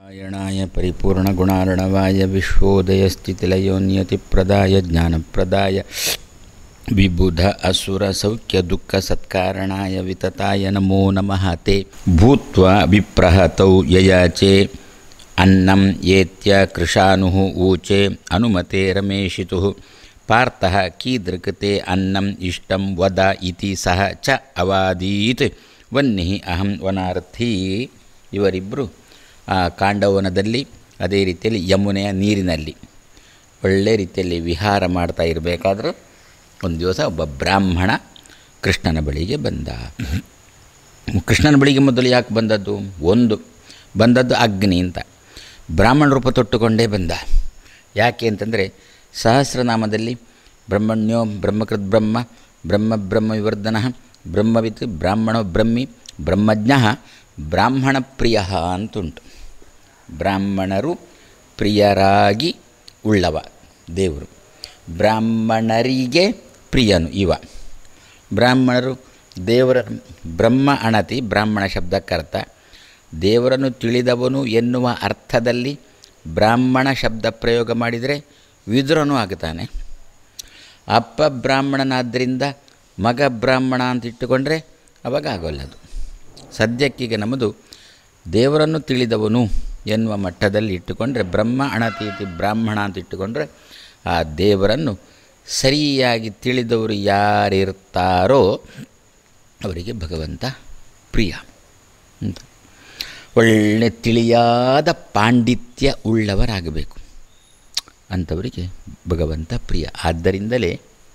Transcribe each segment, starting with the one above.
ನಾರಾಯಣಾಯ ಪರಿಪೂರ್ಣಗುಣಾರ್ಣವಾಯ ವಿಶ್ವೋದಯಸ್ಥಿತಿಲಯೋನ್ಯತಿಪ್ರದಾಯ ಜ್ಞಾನಪ್ರದಾಯ ವಿಬುಧ ಅಸುರ ಸೌಖ್ಯ ದುಃಖ ಸತ್ಕಾರಣಾಯ ವಿತತಾಯ ನಮೋ ನಮಃ ತೇ ಭೂತ್ವಾ ವಿಪ್ರಹತೌ ಯಯಾಚೆ ಅನ್ನಂ ಏತ್ಯ ಕೃಶಾನು ಊಚೆ ಅನುಮತೆ ರಮೇಶಿತು ಪಾರ್ಥಃ ಕೀದೃಕ್ತೆ ಅನ್ನಂ ಇಷ್ಟಂ ವದ ಇತಿ ಸಹ ಚ ಅವಾದೀತ್ ವನ್ನಿ ಅಹಂ ವನಾರ್ಥಿ ಇವರಿಬ್ಬರು ಆ ಕಾಂಡವನದಲ್ಲಿ ಅದೇ ರೀತಿಯಲ್ಲಿ ಯಮುನೆಯ ನೀರಿನಲ್ಲಿ ಒಳ್ಳೆ ರೀತಿಯಲ್ಲಿ ವಿಹಾರ ಮಾಡ್ತಾ ಇರಬೇಕಾದ್ರೆ ಒಂದು ದಿವಸ ಒಬ್ಬ ಬ್ರಾಹ್ಮಣ ಕೃಷ್ಣನ ಬಳಿಗೆ ಬಂದ ಕೃಷ್ಣನ ಬಳಿಗೆ ಮೊದಲು ಯಾಕೆ ಬಂದದ್ದು ಒಂದು ಬಂದದ್ದು ಅಗ್ನಿ ಅಂತ ಬ್ರಾಹ್ಮಣ ರೂಪ ತೊಟ್ಟುಕೊಂಡೇ ಬಂದ ಯಾಕೆ ಅಂತಂದರೆ ಸಹಸ್ರನಾಮದಲ್ಲಿ ಬ್ರಹ್ಮಣ್ಯೋ ಬ್ರಹ್ಮಕೃತ್ ಬ್ರಹ್ಮ ಬ್ರಹ್ಮ ಬ್ರಹ್ಮ ವಿವರ್ಧನ ಬ್ರಹ್ಮವಿತ್ ಬ್ರಾಹ್ಮಣೋ ಬ್ರಹ್ಮಿ ಬ್ರಹ್ಮಜ್ಞ ಬ್ರಾಹ್ಮಣ ಪ್ರಿಯ ಅಂತುಂಟು ಬ್ರಾಹ್ಮಣರು ಪ್ರಿಯರಾಗಿ ಉಳ್ಳವ ದೇವರು ಬ್ರಾಹ್ಮಣರಿಗೆ ಪ್ರಿಯನು ಇವ ಬ್ರಾಹ್ಮಣರು ದೇವರ ಬ್ರಹ್ಮ ಅಣತಿ ಬ್ರಾಹ್ಮಣ ಶಬ್ದಕ್ಕರ್ಥ ದೇವರನ್ನು ತಿಳಿದವನು ಎನ್ನುವ ಅರ್ಥದಲ್ಲಿ ಬ್ರಾಹ್ಮಣ ಶಬ್ದ ಪ್ರಯೋಗ ಮಾಡಿದರೆ ವಿದುರನು ಆಗುತ್ತಾನೆ ಅಪ್ಪ ಬ್ರಾಹ್ಮಣನಾದ್ದರಿಂದ ಮಗ ಬ್ರಾಹ್ಮಣ ಅಂತ ಇಟ್ಟುಕೊಂಡ್ರೆ ಅವಾಗ ಆಗೋಲ್ಲದು ಸದ್ಯಕ್ಕೀಗ ನಮ್ಮದು ದೇವರನ್ನು ತಿಳಿದವನು ಎನ್ನುವ ಮಟ್ಟದಲ್ಲಿ ಇಟ್ಟುಕೊಂಡ್ರೆ ಬ್ರಹ್ಮ ಅಣತೀತಿ ಬ್ರಾಹ್ಮಣ ಅಂತ ಇಟ್ಟುಕೊಂಡ್ರೆ ಆ ದೇವರನ್ನು ಸರಿಯಾಗಿ ತಿಳಿದವರು ಯಾರಿರ್ತಾರೋ ಅವರಿಗೆ ಭಗವಂತ ಪ್ರಿಯ ಅಂತ ಒಳ್ಳೆ ತಿಳಿಯಾದ ಪಾಂಡಿತ್ಯ ಉಳ್ಳವರಾಗಬೇಕು ಅಂಥವರಿಗೆ ಭಗವಂತ ಪ್ರಿಯ ಆದ್ದರಿಂದಲೇ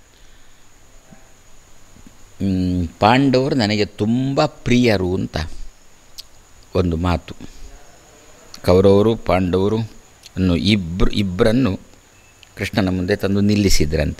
ಪಾಂಡವರು ನನಗೆ ತುಂಬ ಪ್ರಿಯರು ಅಂತ ಒಂದು ಮಾತು ಕೌರವರು ಪಾಂಡವರು ಅನ್ನು ಇಬ್ಬರು ಇಬ್ಬರನ್ನು ಕೃಷ್ಣನ ಮುಂದೆ ತಂದು ನಿಲ್ಲಿಸಿದ್ರಂತೆ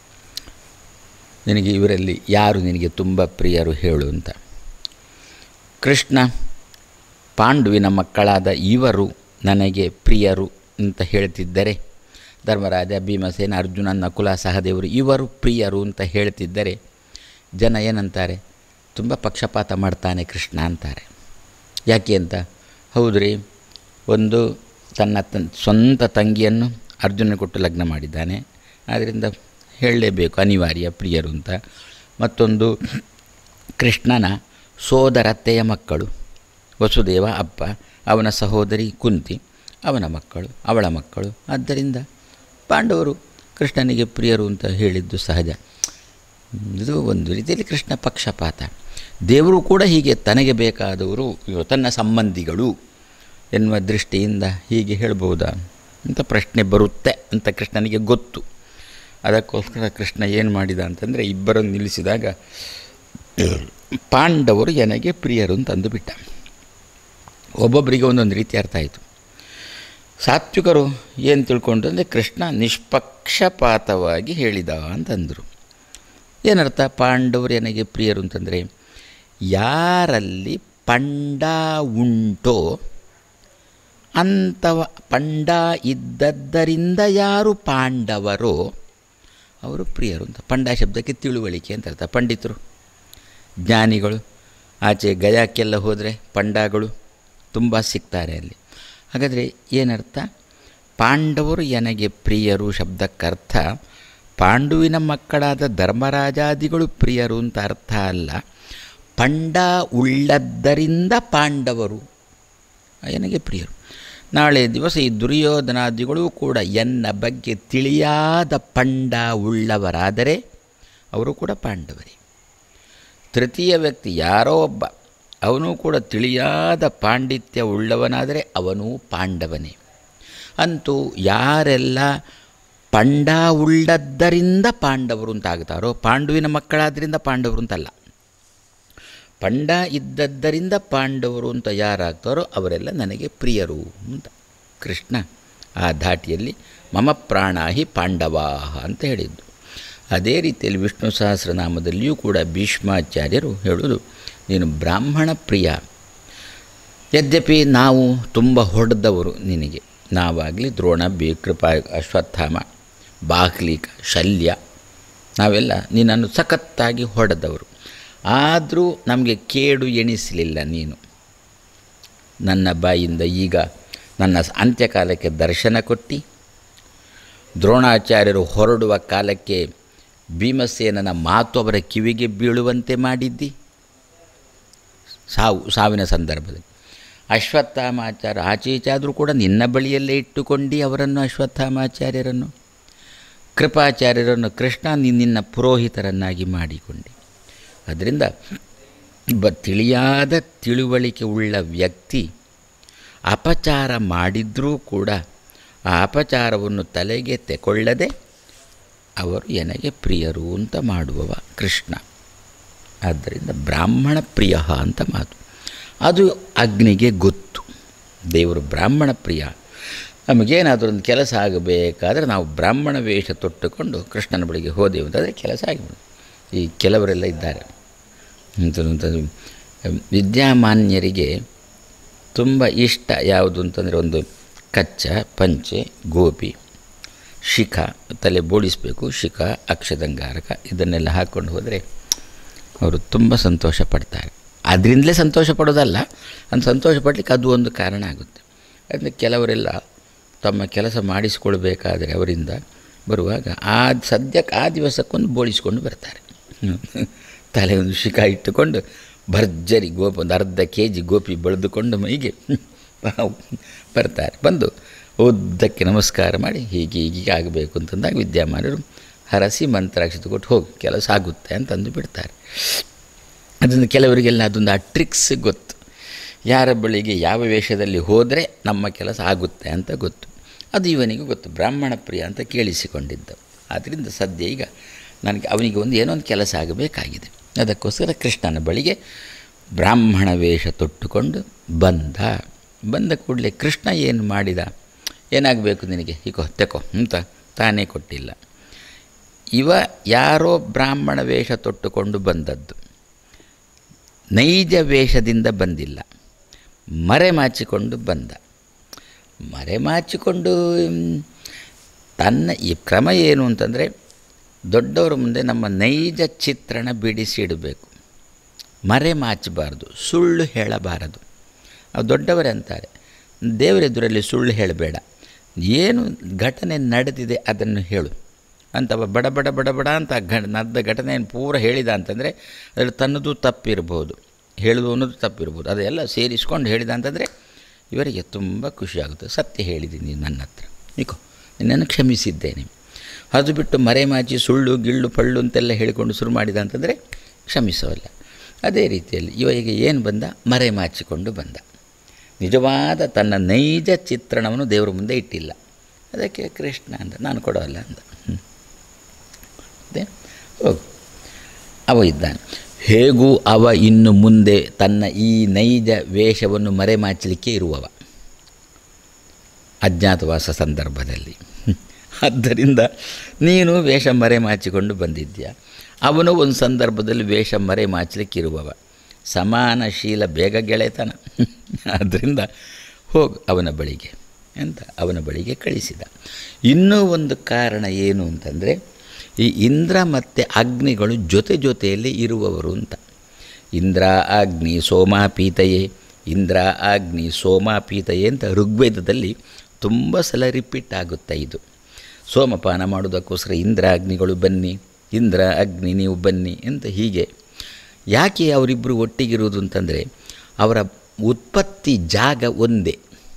ನಿನಗೆ ಇವರಲ್ಲಿ ಯಾರು ನಿನಗೆ ತುಂಬ ಪ್ರಿಯರು ಹೇಳು ಅಂತ ಕೃಷ್ಣ ಪಾಂಡುವಿನ ಮಕ್ಕಳಾದ ಇವರು ನನಗೆ ಪ್ರಿಯರು ಅಂತ ಹೇಳ್ತಿದ್ದರೆ ಧರ್ಮರಾಜ ಭೀಮಸೇನ ಅರ್ಜುನ ನಕುಲ ಸಹದೇವರು ಇವರು ಪ್ರಿಯರು ಅಂತ ಹೇಳ್ತಿದ್ದರೆ ಜನ ಏನಂತಾರೆ ತುಂಬ ಪಕ್ಷಪಾತ ಮಾಡ್ತಾನೆ ಕೃಷ್ಣ ಅಂತಾರೆ ಯಾಕೆ ಅಂತ ಹೌದ್ರಿ ಒಂದು ತನ್ನ ತನ್ ಸ್ವಂತ ತಂಗಿಯನ್ನು ಅರ್ಜುನ ಕೊಟ್ಟು ಲಗ್ನ ಮಾಡಿದ್ದಾನೆ ಆದ್ದರಿಂದ ಹೇಳಲೇಬೇಕು ಅನಿವಾರ್ಯ ಪ್ರಿಯರು ಅಂತ ಮತ್ತೊಂದು ಕೃಷ್ಣನ ಸೋದರತ್ತೆಯ ಮಕ್ಕಳು ವಸುದೇವ ಅಪ್ಪ ಅವನ ಸಹೋದರಿ ಕುಂತಿ ಅವನ ಮಕ್ಕಳು ಅವಳ ಮಕ್ಕಳು ಆದ್ದರಿಂದ ಪಾಂಡವರು ಕೃಷ್ಣನಿಗೆ ಪ್ರಿಯರು ಅಂತ ಹೇಳಿದ್ದು ಸಹಜ ಇದು ಒಂದು ರೀತಿಯಲ್ಲಿ ಕೃಷ್ಣ ಪಕ್ಷಪಾತ ದೇವರು ಕೂಡ ಹೀಗೆ ತನಗೆ ಬೇಕಾದವರು ತನ್ನ ಸಂಬಂಧಿಗಳು ಎನ್ನುವ ದೃಷ್ಟಿಯಿಂದ ಹೀಗೆ ಹೇಳ್ಬೋದಾ ಅಂತ ಪ್ರಶ್ನೆ ಬರುತ್ತೆ ಅಂತ ಕೃಷ್ಣನಿಗೆ ಗೊತ್ತು ಅದಕ್ಕೋಸ್ಕರ ಕೃಷ್ಣ ಏನು ಮಾಡಿದ ಅಂತಂದರೆ ಇಬ್ಬರನ್ನು ನಿಲ್ಲಿಸಿದಾಗ ಪಾಂಡವರು ನನಗೆ ಪ್ರಿಯರು ಅಂತಂದು ಬಿಟ್ಟ ಒಬ್ಬೊಬ್ಬರಿಗೆ ಒಂದೊಂದು ರೀತಿ ಅರ್ಥ ಆಯಿತು ಸಾತ್ವಿಕರು ಏನು ತಿಳ್ಕೊಂಡು ಅಂದರೆ ಕೃಷ್ಣ ನಿಷ್ಪಕ್ಷಪಾತವಾಗಿ ಹೇಳಿದ ಅಂತಂದರು ಏನರ್ಥ ಪಾಂಡವರು ನನಗೆ ಪ್ರಿಯರು ಅಂತಂದರೆ ಯಾರಲ್ಲಿ ಪಂಡ ಉಂಟೋ ಅಂಥವ ಪಂಡ ಇದ್ದದ್ದರಿಂದ ಯಾರು ಪಾಂಡವರೋ ಅವರು ಪ್ರಿಯರು ಅಂತ ಪಂಡ ಶಬ್ದಕ್ಕೆ ತಿಳುವಳಿಕೆ ಅಂತ ಅರ್ಥ ಪಂಡಿತರು ಜ್ಞಾನಿಗಳು ಆಚೆ ಗಯಾಕ್ಕೆಲ್ಲ ಹೋದರೆ ಪಂಡಗಳು ತುಂಬ ಸಿಗ್ತಾರೆ ಅಲ್ಲಿ ಹಾಗಾದರೆ ಏನರ್ಥ ಪಾಂಡವರು ನನಗೆ ಪ್ರಿಯರು ಶಬ್ದಕ್ಕರ್ಥ ಪಾಂಡುವಿನ ಮಕ್ಕಳಾದ ಧರ್ಮರಾಜಾದಿಗಳು ಪ್ರಿಯರು ಅಂತ ಅರ್ಥ ಅಲ್ಲ ಪಂಡ ಉಳ್ಳದ್ದರಿಂದ ಪಾಂಡವರು ನನಗೆ ಪ್ರಿಯರು ನಾಳೆ ದಿವಸ ಈ ದುರ್ಯೋಧನಾದಿಗಳು ಕೂಡ ಎನ್ನ ಬಗ್ಗೆ ತಿಳಿಯಾದ ಪಂಡ ಉಳ್ಳವರಾದರೆ ಅವರು ಕೂಡ ಪಾಂಡವರೇ ತೃತೀಯ ವ್ಯಕ್ತಿ ಯಾರೋ ಒಬ್ಬ ಅವನು ಕೂಡ ತಿಳಿಯಾದ ಪಾಂಡಿತ್ಯ ಉಳ್ಳವನಾದರೆ ಅವನೂ ಪಾಂಡವನೇ ಅಂತೂ ಯಾರೆಲ್ಲ ಪಂಡ ಉಳ್ಳದ್ದರಿಂದ ಪಾಂಡವರು ಅಂತಾಗ್ತಾರೋ ಪಾಂಡುವಿನ ಮಕ್ಕಳಾದ್ದರಿಂದ ಪಾಂಡವರು ಅಂತಲ್ಲ ಪಂಡ ಇದ್ದದ್ದರಿಂದ ಪಾಂಡವರು ಅಂತ ಯಾರಾಗ್ತಾರೋ ಅವರೆಲ್ಲ ನನಗೆ ಪ್ರಿಯರು ಅಂತ ಕೃಷ್ಣ ಆ ಧಾಟಿಯಲ್ಲಿ ಮಮ ಪ್ರಾಣಾಹಿ ಪಾಂಡವಾಹ ಅಂತ ಹೇಳಿದ್ದು ಅದೇ ರೀತಿಯಲ್ಲಿ ವಿಷ್ಣು ಸಹಸ್ರನಾಮದಲ್ಲಿಯೂ ಕೂಡ ಭೀಷ್ಮಾಚಾರ್ಯರು ಹೇಳೋದು ನೀನು ಬ್ರಾಹ್ಮಣ ಪ್ರಿಯ ಯದ್ಯಪಿ ನಾವು ತುಂಬ ಹೊಡೆದವರು ನಿನಗೆ ನಾವಾಗಲಿ ದ್ರೋಣ ಬೇಕೃಪ ಅಶ್ವತ್ಥಾಮ ಬಾಹ್ಲಿಕ ಶಲ್ಯ ನಾವೆಲ್ಲ ನಿನ್ನನ್ನು ಸಖತ್ತಾಗಿ ಹೊಡೆದವರು ಆದರೂ ನಮಗೆ ಕೇಡು ಎಣಿಸಲಿಲ್ಲ ನೀನು ನನ್ನ ಬಾಯಿಂದ ಈಗ ನನ್ನ ಅಂತ್ಯಕಾಲಕ್ಕೆ ದರ್ಶನ ಕೊಟ್ಟು ದ್ರೋಣಾಚಾರ್ಯರು ಹೊರಡುವ ಕಾಲಕ್ಕೆ ಭೀಮಸೇನನ ಮಾತು ಅವರ ಕಿವಿಗೆ ಬೀಳುವಂತೆ ಮಾಡಿದ್ದಿ ಸಾವು ಸಾವಿನ ಸಂದರ್ಭದಲ್ಲಿ ಅಶ್ವತ್ಥಾಮಾಚಾರ್ಯ ಆಚೆ ಈಚೆ ಆದರೂ ಕೂಡ ನಿನ್ನ ಬಳಿಯಲ್ಲೇ ಇಟ್ಟುಕೊಂಡು ಅವರನ್ನು ಅಶ್ವತ್ಥಾಮಾಚಾರ್ಯರನ್ನು ಕೃಪಾಚಾರ್ಯರನ್ನು ಕೃಷ್ಣ ನಿನ್ನ ಪುರೋಹಿತರನ್ನಾಗಿ ಮಾಡಿಕೊಂಡೆ ಅದರಿಂದ ಒಬ್ಬ ತಿಳಿಯಾದ ತಿಳುವಳಿಕೆ ಉಳ್ಳ ವ್ಯಕ್ತಿ ಅಪಚಾರ ಮಾಡಿದ್ರೂ ಕೂಡ ಆ ಅಪಚಾರವನ್ನು ತಲೆಗೆ ತೆಕೊಳ್ಳದೆ ಅವರು ನನಗೆ ಪ್ರಿಯರು ಅಂತ ಮಾಡುವವ ಕೃಷ್ಣ ಆದ್ದರಿಂದ ಬ್ರಾಹ್ಮಣ ಪ್ರಿಯ ಅಂತ ಮಾತು ಅದು ಅಗ್ನಿಗೆ ಗೊತ್ತು ದೇವರು ಬ್ರಾಹ್ಮಣ ಪ್ರಿಯ ನಮಗೇನಾದರೂ ಒಂದು ಕೆಲಸ ಆಗಬೇಕಾದ್ರೆ ನಾವು ಬ್ರಾಹ್ಮಣ ವೇಷ ತೊಟ್ಟುಕೊಂಡು ಕೃಷ್ಣನ ಬಳಿಗೆ ಹೋದೆವು ಅಂತಂದರೆ ಕೆಲಸ ಆಗಿಬಿಡು ಈ ಕೆಲವರೆಲ್ಲ ಇದ್ದಾರೆ ಅಂತಂದು ವಿದ್ಯಾಮಾನ್ಯರಿಗೆ ತುಂಬ ಇಷ್ಟ ಯಾವುದು ಅಂತಂದರೆ ಒಂದು ಕಚ್ಚ ಪಂಚೆ ಗೋಪಿ ಶಿಖ ತಲೆ ಬೋಳಿಸಬೇಕು ಶಿಖ ಅಕ್ಷದಂಗಾರಕ ಇದನ್ನೆಲ್ಲ ಹಾಕ್ಕೊಂಡು ಹೋದರೆ ಅವರು ತುಂಬ ಸಂತೋಷ ಪಡ್ತಾರೆ ಅದರಿಂದಲೇ ಸಂತೋಷ ಪಡೋದಲ್ಲ ಅಂತ ಸಂತೋಷ ಪಡಲಿಕ್ಕೆ ಅದು ಒಂದು ಕಾರಣ ಆಗುತ್ತೆ ಅದರಿಂದ ಕೆಲವರೆಲ್ಲ ತಮ್ಮ ಕೆಲಸ ಮಾಡಿಸಿಕೊಳ್ಬೇಕಾದ್ರೆ ಅವರಿಂದ ಬರುವಾಗ ಆ ಸದ್ಯಕ್ಕೆ ಆ ದಿವಸಕ್ಕೊಂದು ಬೋಳಿಸ್ಕೊಂಡು ಬರ್ತಾರೆ ತಲೆ ಒಂದು ಶಿಖ ಇಟ್ಟುಕೊಂಡು ಭರ್ಜರಿ ಗೋಪಿ ಒಂದು ಅರ್ಧ ಕೆ ಜಿ ಗೋಪಿ ಬೆಳೆದುಕೊಂಡು ಮೈಗೆ ಬರ್ತಾರೆ ಬಂದು ಉದ್ದಕ್ಕೆ ನಮಸ್ಕಾರ ಮಾಡಿ ಹೀಗೆ ಹೀಗೆ ಆಗಬೇಕು ಅಂತಂದಾಗ ವಿದ್ಯಾಮಾನರು ಹರಸಿ ಮಂತ್ರಾಕ್ಷತೆ ಕೊಟ್ಟು ಹೋಗಿ ಕೆಲಸ ಆಗುತ್ತೆ ಅಂತಂದು ಬಿಡ್ತಾರೆ ಅದರಿಂದ ಕೆಲವರಿಗೆಲ್ಲ ಅದೊಂದು ಆ ಟ್ರಿಕ್ಸ್ ಗೊತ್ತು ಯಾರ ಬಳಿಗೆ ಯಾವ ವೇಷದಲ್ಲಿ ಹೋದರೆ ನಮ್ಮ ಕೆಲಸ ಆಗುತ್ತೆ ಅಂತ ಗೊತ್ತು ಅದು ಇವನಿಗೆ ಗೊತ್ತು ಬ್ರಾಹ್ಮಣ ಪ್ರಿಯ ಅಂತ ಕೇಳಿಸಿಕೊಂಡಿದ್ದ ಆದ್ದರಿಂದ ಸದ್ಯ ಈಗ ನನಗೆ ಅವನಿಗೆ ಒಂದು ಏನೋ ಒಂದು ಕೆಲಸ ಆಗಬೇಕಾಗಿದೆ ಅದಕ್ಕೋಸ್ಕರ ಕೃಷ್ಣನ ಬಳಿಗೆ ಬ್ರಾಹ್ಮಣ ವೇಷ ತೊಟ್ಟುಕೊಂಡು ಬಂದ ಬಂದ ಕೂಡಲೇ ಕೃಷ್ಣ ಏನು ಮಾಡಿದ ಏನಾಗಬೇಕು ನಿನಗೆ ಈಗೋ ತೆಕೋ ಅಂತ ತಾನೇ ಕೊಟ್ಟಿಲ್ಲ ಇವ ಯಾರೋ ಬ್ರಾಹ್ಮಣ ವೇಷ ತೊಟ್ಟುಕೊಂಡು ಬಂದದ್ದು ನೈಜ ವೇಷದಿಂದ ಬಂದಿಲ್ಲ ಮರೆಮಾಚಿಕೊಂಡು ಬಂದ ಮರೆಮಾಚಿಕೊಂಡು ತನ್ನ ಈ ಕ್ರಮ ಏನು ಅಂತಂದರೆ ದೊಡ್ಡವರ ಮುಂದೆ ನಮ್ಮ ನೈಜ ಚಿತ್ರಣ ಬಿಡಿಸಿಡಬೇಕು ಮರೆಮಾಚಬಾರ್ದು ಸುಳ್ಳು ಹೇಳಬಾರದು ಅವು ದೊಡ್ಡವರೇ ಅಂತಾರೆ ದೇವರೆದುರಲ್ಲಿ ಸುಳ್ಳು ಹೇಳಬೇಡ ಏನು ಘಟನೆ ನಡೆದಿದೆ ಅದನ್ನು ಹೇಳು ಅಂತವ ಬಡ ಬಡ ಬಡ ಬಡ ಅಂತ ಘ ನಡೆದ ಘಟನೆಯನ್ನು ಪೂರ ಹೇಳಿದ ಅಂತಂದರೆ ಅದರಲ್ಲಿ ತನ್ನದು ತಪ್ಪಿರ್ಬೋದು ಹೇಳೋದು ಅನ್ನೋದು ತಪ್ಪಿರ್ಬೋದು ಅದೆಲ್ಲ ಸೇರಿಸ್ಕೊಂಡು ಹೇಳಿದ ಅಂತಂದರೆ ಇವರಿಗೆ ತುಂಬ ಖುಷಿಯಾಗುತ್ತೆ ಸತ್ಯ ಹೇಳಿದ್ದೀನಿ ನನ್ನ ಹತ್ರ ನಿಕೋ ನಿನ್ನನ್ನು ಕ್ಷಮಿಸಿದ್ದೇನೆ ಅದು ಬಿಟ್ಟು ಮರೆಮಾಚಿ ಸುಳ್ಳು ಗಿಳ್ಳು ಪಳ್ಳು ಅಂತೆಲ್ಲ ಹೇಳಿಕೊಂಡು ಶುರು ಮಾಡಿದ ಅಂತಂದರೆ ಕ್ಷಮಿಸೋಲ್ಲ ಅದೇ ರೀತಿಯಲ್ಲಿ ಇವರಿಗೆ ಏನು ಬಂದ ಮರೆಮಾಚಿಕೊಂಡು ಬಂದ ನಿಜವಾದ ತನ್ನ ನೈಜ ಚಿತ್ರಣವನ್ನು ದೇವರ ಮುಂದೆ ಇಟ್ಟಿಲ್ಲ ಅದಕ್ಕೆ ಕೃಷ್ಣ ಅಂದ ನಾನು ಕೊಡೋಲ್ಲ ಅಂದ ಅದೇ ಹೋಗು ಅವ ಇದ್ದಾನೆ ಹೇಗೂ ಅವ ಇನ್ನು ಮುಂದೆ ತನ್ನ ಈ ನೈಜ ವೇಷವನ್ನು ಮರೆಮಾಚಲಿಕ್ಕೆ ಇರುವವ ಅಜ್ಞಾತವಾಸ ಸಂದರ್ಭದಲ್ಲಿ ಆದ್ದರಿಂದ ನೀನು ವೇಷ ಮರೆಮಾಚಿಕೊಂಡು ಬಂದಿದ್ಯಾ ಅವನು ಒಂದು ಸಂದರ್ಭದಲ್ಲಿ ವೇಷ ಮರೆಮಾಚಲಿಕ್ಕಿರುವವ ಸಮಾನಶೀಲ ಬೇಗ ಗೆಳೆತನ ಆದ್ದರಿಂದ ಹೋಗು ಅವನ ಬಳಿಗೆ ಅಂತ ಅವನ ಬಳಿಗೆ ಕಳಿಸಿದ ಇನ್ನೂ ಒಂದು ಕಾರಣ ಏನು ಅಂತಂದರೆ ಈ ಇಂದ್ರ ಮತ್ತು ಅಗ್ನಿಗಳು ಜೊತೆ ಜೊತೆಯಲ್ಲಿ ಇರುವವರು ಅಂತ ಇಂದ್ರ ಅಗ್ನಿ ಸೋಮಾಪೀತಯೇ ಇಂದ್ರ ಅಗ್ನಿ ಸೋಮಾಪೀತಯೇ ಅಂತ ಋಗ್ವೇದದಲ್ಲಿ ತುಂಬ ಸಲ ರಿಪೀಟ್ ಆಗುತ್ತೆ ಇದು ಸೋಮಪಾನ ಮಾಡೋದಕ್ಕೋಸ್ಕರ ಇಂದ್ರ ಅಗ್ನಿಗಳು ಬನ್ನಿ ಇಂದ್ರ ಅಗ್ನಿ ನೀವು ಬನ್ನಿ ಅಂತ ಹೀಗೆ ಯಾಕೆ ಅವರಿಬ್ಬರು ಒಟ್ಟಿಗಿರುವುದು ಅಂತಂದರೆ ಅವರ ಉತ್ಪತ್ತಿ ಜಾಗ ಒಂದೇ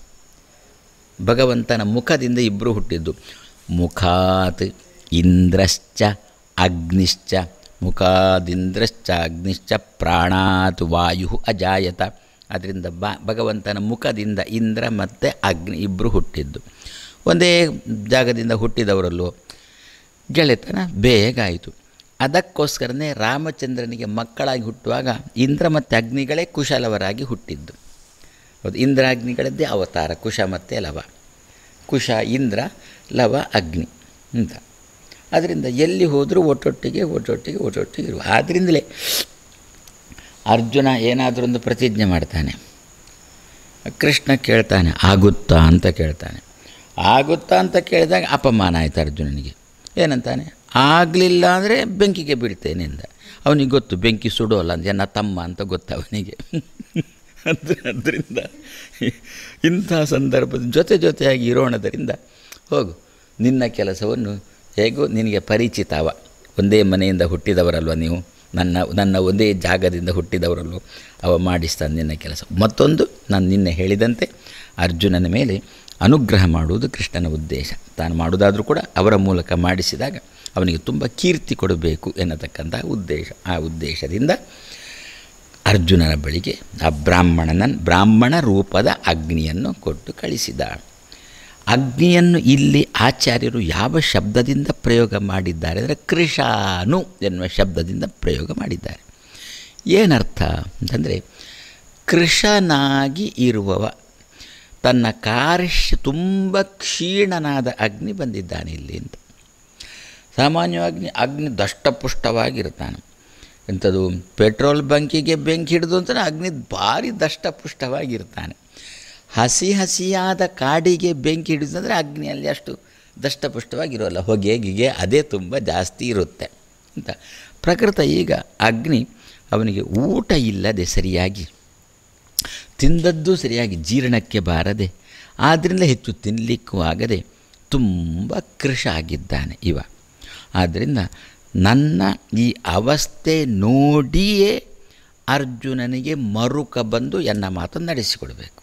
ಭಗವಂತನ ಮುಖದಿಂದ ಇಬ್ಬರು ಹುಟ್ಟಿದ್ದು ಮುಖಾತ್ ಇಂದ್ರಶ್ಚ ಅಗ್ನಿಶ್ಚ ಮುಖಾದಿಂದ್ರಶ್ಚ ಅಗ್ನಿಶ್ಚ ಪ್ರಾಣಾತ್ ವಾಯು ಅಜಾಯತ ಅದರಿಂದ ಬ ಭಗವಂತನ ಮುಖದಿಂದ ಇಂದ್ರ ಮತ್ತು ಅಗ್ನಿ ಇಬ್ಬರು ಹುಟ್ಟಿದ್ದು ಒಂದೇ ಜಾಗದಿಂದ ಹುಟ್ಟಿದವರಲ್ಲೂ ಗೆಳೆತನ ಬೇಗ ಆಯಿತು ಅದಕ್ಕೋಸ್ಕರನೇ ರಾಮಚಂದ್ರನಿಗೆ ಮಕ್ಕಳಾಗಿ ಹುಟ್ಟುವಾಗ ಇಂದ್ರ ಮತ್ತು ಅಗ್ನಿಗಳೇ ಕುಶಲವರಾಗಿ ಹುಟ್ಟಿದ್ದು ಹೌದು ಇಂದ್ರ ಅಗ್ನಿಗಳದ್ದೇ ಅವತಾರ ಕುಶ ಮತ್ತು ಲವ ಕುಶ ಇಂದ್ರ ಲವ ಅಗ್ನಿ ಅಂತ ಅದರಿಂದ ಎಲ್ಲಿ ಹೋದರೂ ಒಟ್ಟೊಟ್ಟಿಗೆ ಒಟ್ಟೊಟ್ಟಿಗೆ ಒಟ್ಟೊಟ್ಟಿಗೆ ಇರುವ ಆದ್ದರಿಂದಲೇ ಅರ್ಜುನ ಏನಾದರೂ ಒಂದು ಪ್ರತಿಜ್ಞೆ ಮಾಡ್ತಾನೆ ಕೃಷ್ಣ ಕೇಳ್ತಾನೆ ಆಗುತ್ತಾ ಅಂತ ಕೇಳ್ತಾನೆ ಆಗುತ್ತಾ ಅಂತ ಕೇಳಿದಾಗ ಅಪಮಾನ ಆಯಿತು ಅರ್ಜುನನಿಗೆ ಏನಂತಾನೆ ಆಗಲಿಲ್ಲ ಅಂದರೆ ಬೆಂಕಿಗೆ ಬೀಳ್ತೇನೆ ಅಂದ ಅವನಿಗೆ ಗೊತ್ತು ಬೆಂಕಿ ಸುಡೋಲ್ಲ ಅಂತ ನನ್ನ ತಮ್ಮ ಅಂತ ಗೊತ್ತು ಅವನಿಗೆ ಅದ್ರ ಅದರಿಂದ ಇಂಥ ಸಂದರ್ಭದ ಜೊತೆ ಜೊತೆಯಾಗಿ ಇರೋಣದರಿಂದ ಹೋಗು ನಿನ್ನ ಕೆಲಸವನ್ನು ಹೇಗೋ ನಿನಗೆ ಪರಿಚಿತವ ಒಂದೇ ಮನೆಯಿಂದ ಹುಟ್ಟಿದವರಲ್ವ ನೀವು ನನ್ನ ನನ್ನ ಒಂದೇ ಜಾಗದಿಂದ ಹುಟ್ಟಿದವರಲ್ವ ಅವ ಮಾಡಿಸ್ತಾನೆ ನಿನ್ನ ಕೆಲಸ ಮತ್ತೊಂದು ನಾನು ನಿನ್ನೆ ಹೇಳಿದಂತೆ ಅರ್ಜುನನ ಮೇಲೆ ಅನುಗ್ರಹ ಮಾಡುವುದು ಕೃಷ್ಣನ ಉದ್ದೇಶ ತಾನು ಮಾಡುವುದಾದರೂ ಕೂಡ ಅವರ ಮೂಲಕ ಮಾಡಿಸಿದಾಗ ಅವನಿಗೆ ತುಂಬ ಕೀರ್ತಿ ಕೊಡಬೇಕು ಎನ್ನತಕ್ಕಂಥ ಉದ್ದೇಶ ಆ ಉದ್ದೇಶದಿಂದ ಅರ್ಜುನನ ಬಳಿಗೆ ಆ ಬ್ರಾಹ್ಮಣನ ಬ್ರಾಹ್ಮಣ ರೂಪದ ಅಗ್ನಿಯನ್ನು ಕೊಟ್ಟು ಕಳಿಸಿದ ಅಗ್ನಿಯನ್ನು ಇಲ್ಲಿ ಆಚಾರ್ಯರು ಯಾವ ಶಬ್ದದಿಂದ ಪ್ರಯೋಗ ಮಾಡಿದ್ದಾರೆ ಅಂದರೆ ಕೃಷಾನು ಎನ್ನುವ ಶಬ್ದದಿಂದ ಪ್ರಯೋಗ ಮಾಡಿದ್ದಾರೆ ಏನರ್ಥ ಅಂತಂದರೆ ಕೃಷನಾಗಿ ಇರುವವ ತನ್ನ ಕಾರ್ಯ ತುಂಬ ಕ್ಷೀಣನಾದ ಅಗ್ನಿ ಬಂದಿದ್ದಾನೆ ಇಲ್ಲಿ ಅಂತ ಸಾಮಾನ್ಯವಾಗಿ ಅಗ್ನಿ ದಷ್ಟಪುಷ್ಟವಾಗಿರ್ತಾನೆ ಎಂಥದ್ದು ಪೆಟ್ರೋಲ್ ಬಂಕಿಗೆ ಬೆಂಕಿ ಹಿಡಿದು ಅಂತ ಅಗ್ನಿ ಭಾರಿ ದಷ್ಟಪುಷ್ಟವಾಗಿರ್ತಾನೆ ಹಸಿ ಹಸಿಯಾದ ಕಾಡಿಗೆ ಬೆಂಕಿ ಹಿಡಿದಂದರೆ ಅಗ್ನಿಯಲ್ಲಿ ಅಷ್ಟು ದಷ್ಟಪುಷ್ಟವಾಗಿರೋಲ್ಲ ಹೊಗೆ ಗಿಗೆ ಅದೇ ತುಂಬ ಜಾಸ್ತಿ ಇರುತ್ತೆ ಅಂತ ಪ್ರಕೃತ ಈಗ ಅಗ್ನಿ ಅವನಿಗೆ ಊಟ ಇಲ್ಲದೆ ಸರಿಯಾಗಿ ತಿಂದದ್ದು ಸರಿಯಾಗಿ ಜೀರ್ಣಕ್ಕೆ ಬಾರದೆ ಆದ್ದರಿಂದ ಹೆಚ್ಚು ತಿನ್ನಲಿಕ್ಕೂ ಆಗದೆ ತುಂಬ ಕೃಶ ಆಗಿದ್ದಾನೆ ಇವ ಆದ್ದರಿಂದ ನನ್ನ ಈ ಅವಸ್ಥೆ ನೋಡಿಯೇ ಅರ್ಜುನನಿಗೆ ಮರುಕ ಬಂದು ಎನ್ನ ಮಾತನ್ನು ನಡೆಸಿಕೊಡಬೇಕು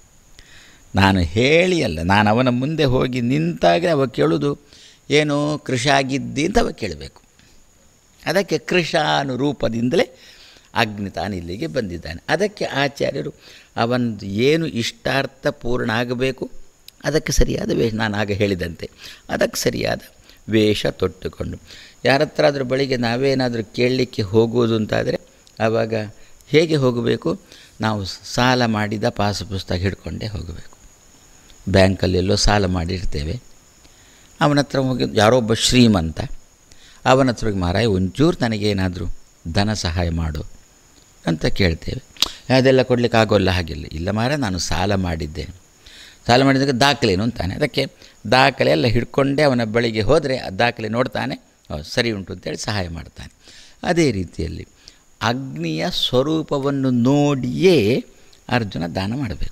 ನಾನು ಹೇಳಿ ಅಲ್ಲ ನಾನು ಅವನ ಮುಂದೆ ಹೋಗಿ ನಿಂತಾಗ ಅವ ಕೇಳೋದು ಏನು ಕೃಷ ಆಗಿದ್ದಿ ಅಂತ ಅವ ಕೇಳಬೇಕು ಅದಕ್ಕೆ ಕೃಷಾನು ರೂಪದಿಂದಲೇ ಅಗ್ನಿ ತಾನು ಇಲ್ಲಿಗೆ ಬಂದಿದ್ದಾನೆ ಅದಕ್ಕೆ ಆಚಾರ್ಯರು ಅವನದು ಏನು ಇಷ್ಟಾರ್ಥ ಪೂರ್ಣ ಆಗಬೇಕು ಅದಕ್ಕೆ ಸರಿಯಾದ ವೇಷ ನಾನು ಆಗ ಹೇಳಿದಂತೆ ಅದಕ್ಕೆ ಸರಿಯಾದ ವೇಷ ತೊಟ್ಟುಕೊಂಡು ಯಾರ ಹತ್ರ ಅದ್ರ ಬಳಿಗೆ ನಾವೇನಾದರೂ ಕೇಳಲಿಕ್ಕೆ ಹೋಗುವುದು ಅಂತಾದರೆ ಆವಾಗ ಹೇಗೆ ಹೋಗಬೇಕು ನಾವು ಸಾಲ ಮಾಡಿದ ಪಾಸು ಪುಸ್ತಕ ಹಿಡ್ಕೊಂಡೇ ಹೋಗಬೇಕು ಬ್ಯಾಂಕಲ್ಲೆಲ್ಲೋ ಸಾಲ ಮಾಡಿರ್ತೇವೆ ಅವನ ಹತ್ರ ಹೋಗಿ ಯಾರೋ ಒಬ್ಬ ಶ್ರೀಮಂತ ಅವನ ಹತ್ರ ಹೋಗಿ ಮಾರಾಯ ಒಂಚೂರು ನನಗೇನಾದರೂ ಧನ ಸಹಾಯ ಮಾಡು ಅಂತ ಕೇಳ್ತೇವೆ ಅದೆಲ್ಲ ಕೊಡಲಿಕ್ಕೆ ಆಗೋಲ್ಲ ಹಾಗಿಲ್ಲ ಇಲ್ಲ ಮಾರ ನಾನು ಸಾಲ ಮಾಡಿದ್ದೆ ಸಾಲ ಮಾಡಿದಾಗ ದಾಖಲೆನು ಅಂತಾನೆ ಅದಕ್ಕೆ ದಾಖಲೆ ಎಲ್ಲ ಹಿಡ್ಕೊಂಡೇ ಅವನ ಬಳಿಗೆ ಹೋದರೆ ಆ ದಾಖಲೆ ನೋಡ್ತಾನೆ ಹೌದು, ಸರಿ ಉಂಟು ಅಂತೇಳಿ ಸಹಾಯ ಮಾಡ್ತಾನೆ ಅದೇ ರೀತಿಯಲ್ಲಿ ಅಗ್ನಿಯ ಸ್ವರೂಪವನ್ನು ನೋಡಿಯೇ ಅರ್ಜುನ ದಾನ ಮಾಡಬೇಕು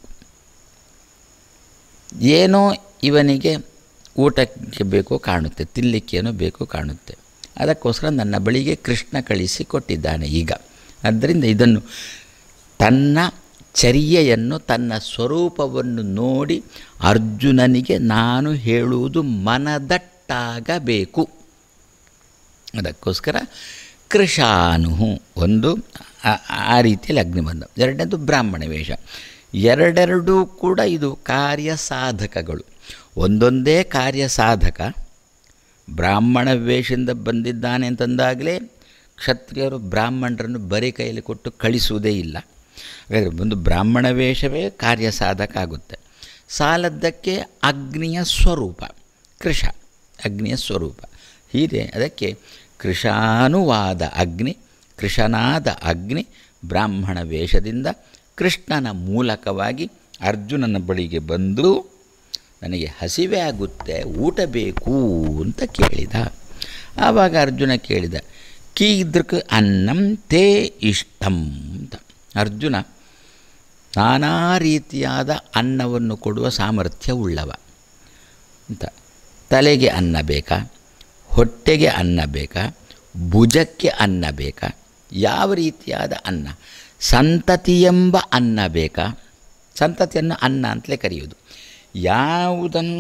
ಏನೋ ಇವನಿಗೆ ಊಟಕ್ಕೆ ಬೇಕೋ ಕಾಣುತ್ತೆ ತಿನ್ನಲಿಕ್ಕೇನೋ ಬೇಕೋ ಕಾಣುತ್ತೆ ಅದಕ್ಕೋಸ್ಕರ ನನ್ನ ಬಳಿಗೆ ಕೃಷ್ಣ ಕಳಿಸಿ ಕೊಟ್ಟಿದ್ದಾನೆ ಈಗ ಆದ್ದರಿಂದ ಇದನ್ನು ತನ್ನ ಚರ್ಯೆಯನ್ನು ತನ್ನ ಸ್ವರೂಪವನ್ನು ನೋಡಿ ಅರ್ಜುನನಿಗೆ ನಾನು ಹೇಳುವುದು ಮನದಟ್ಟಾಗಬೇಕು ಅದಕ್ಕೋಸ್ಕರ ಕೃಷಾನು ಒಂದು ಆ- ಆ ರೀತಿಯಲ್ಲಿ ಅಗ್ನಿಬಂಧ ಎರಡನೇದು ಬ್ರಾಹ್ಮಣ ವೇಷ ಎರಡೆರಡೂ ಕೂಡ ಇದು ಕಾರ್ಯ ಸಾಧಕಗಳು ಒಂದೊಂದೇ ಕಾರ್ಯ ಸಾಧಕ ಬ್ರಾಹ್ಮಣ ವೇಷದಿಂದ ಬಂದಿದ್ದಾನೆ ಅಂತಂದಾಗಲೇ ಕ್ಷತ್ರಿಯರು ಬ್ರಾಹ್ಮಣರನ್ನು ಬರೀ ಕೈಯಲ್ಲಿ ಕೊಟ್ಟು ಕಳಿಸುವುದೇ ಇಲ್ಲ ಹಾಗಾದರೆ ಒಂದು ಬ್ರಾಹ್ಮಣ ವೇಷವೇ ಕಾರ್ಯ ಸಾಧಕ ಆಗುತ್ತೆ ಸಾಲದ್ದಕ್ಕೆ ಅಗ್ನಿಯ ಸ್ವರೂಪ ಕೃಷ ಅಗ್ನಿಯ ಸ್ವರೂಪ ಹೀಗೆ ಅದಕ್ಕೆ ಕೃಷಾನುವಾದ ಅಗ್ನಿ ಕೃಷನಾದ ಅಗ್ನಿ ಬ್ರಾಹ್ಮಣ ವೇಷದಿಂದ ಕೃಷ್ಣನ ಮೂಲಕವಾಗಿ ಅರ್ಜುನನ ಬಳಿಗೆ ಬಂದು ನನಗೆ ಹಸಿವೆ ಆಗುತ್ತೆ ಊಟ ಬೇಕು ಅಂತ ಕೇಳಿದ ಆವಾಗ ಅರ್ಜುನ ಕೇಳಿದ ಕೀದೃಕ್ ಅನ್ನಂ ತೇ ಇಷ್ಟಂ ಅಂತ ಅರ್ಜುನ ನಾನಾ ರೀತಿಯಾದ ಅನ್ನವನ್ನು ಕೊಡುವ ಸಾಮರ್ಥ್ಯ ಉಳ್ಳವ ಅಂತ ತಲೆಗೆ ಅನ್ನ ಬೇಕಾ ಹೊಟ್ಟೆಗೆ ಅನ್ನ ಬೇಕಾ ಭುಜಕ್ಕೆ ಅನ್ನ ಬೇಕಾ ಯಾವ ರೀತಿಯಾದ ಅನ್ನ ಸಂತತಿ ಎಂಬ ಅನ್ನ ಬೇಕಾ ಸಂತತಿಯನ್ನು ಅನ್ನ ಅಂತಲೇ ಕರೆಯೋದು ಯಾವುದನ್ನು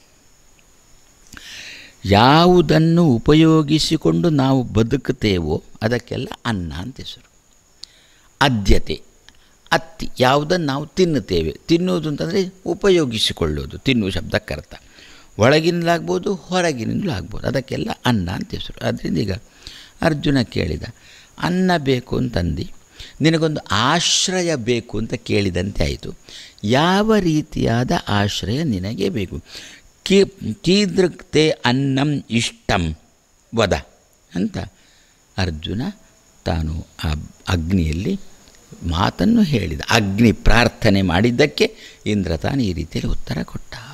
ಯಾವುದನ್ನು ಉಪಯೋಗಿಸಿಕೊಂಡು ನಾವು ಬದುಕುತ್ತೇವೋ ಅದಕ್ಕೆಲ್ಲ ಅನ್ನ ಅಂತ ಹೆಸರು ಆದ್ಯತೆ ಅತ್ತಿ ಯಾವುದನ್ನು ನಾವು ತಿನ್ನುತ್ತೇವೆ ತಿನ್ನುವುದು ಅಂತಂದರೆ ಉಪಯೋಗಿಸಿಕೊಳ್ಳೋದು ತಿನ್ನುವ ಶಬ್ದಕ್ಕರ್ಥ ಒಳಗಿನಲಾಗ್ಬೋದು ಹೊರಗಿನಿಂದಲೂ ಆಗ್ಬೋದು ಅದಕ್ಕೆಲ್ಲ ಅನ್ನ ಅಂತ ಹೆಸರು ಅದರಿಂದ ಈಗ ಅರ್ಜುನ ಕೇಳಿದ ಅನ್ನ ಬೇಕು ಅಂತಂದು ನಿನಗೊಂದು ಆಶ್ರಯ ಬೇಕು ಅಂತ ಕೇಳಿದಂತೆ ಆಯಿತು ಯಾವ ರೀತಿಯಾದ ಆಶ್ರಯ ನಿನಗೆ ಬೇಕು ಕೀ ಕೀದೃಕ್ತೆ ಅನ್ನಂ ಇಷ್ಟಂ ವದ ಅಂತ ಅರ್ಜುನ ತಾನು ಆ ಅಗ್ನಿಯಲ್ಲಿ ಮಾತನ್ನು ಹೇಳಿದ ಅಗ್ನಿ ಪ್ರಾರ್ಥನೆ ಮಾಡಿದ್ದಕ್ಕೆ ಇಂದ್ರ ತಾನು ಈ ರೀತಿಯಲ್ಲಿ ಉತ್ತರ ಕೊಟ್ಟ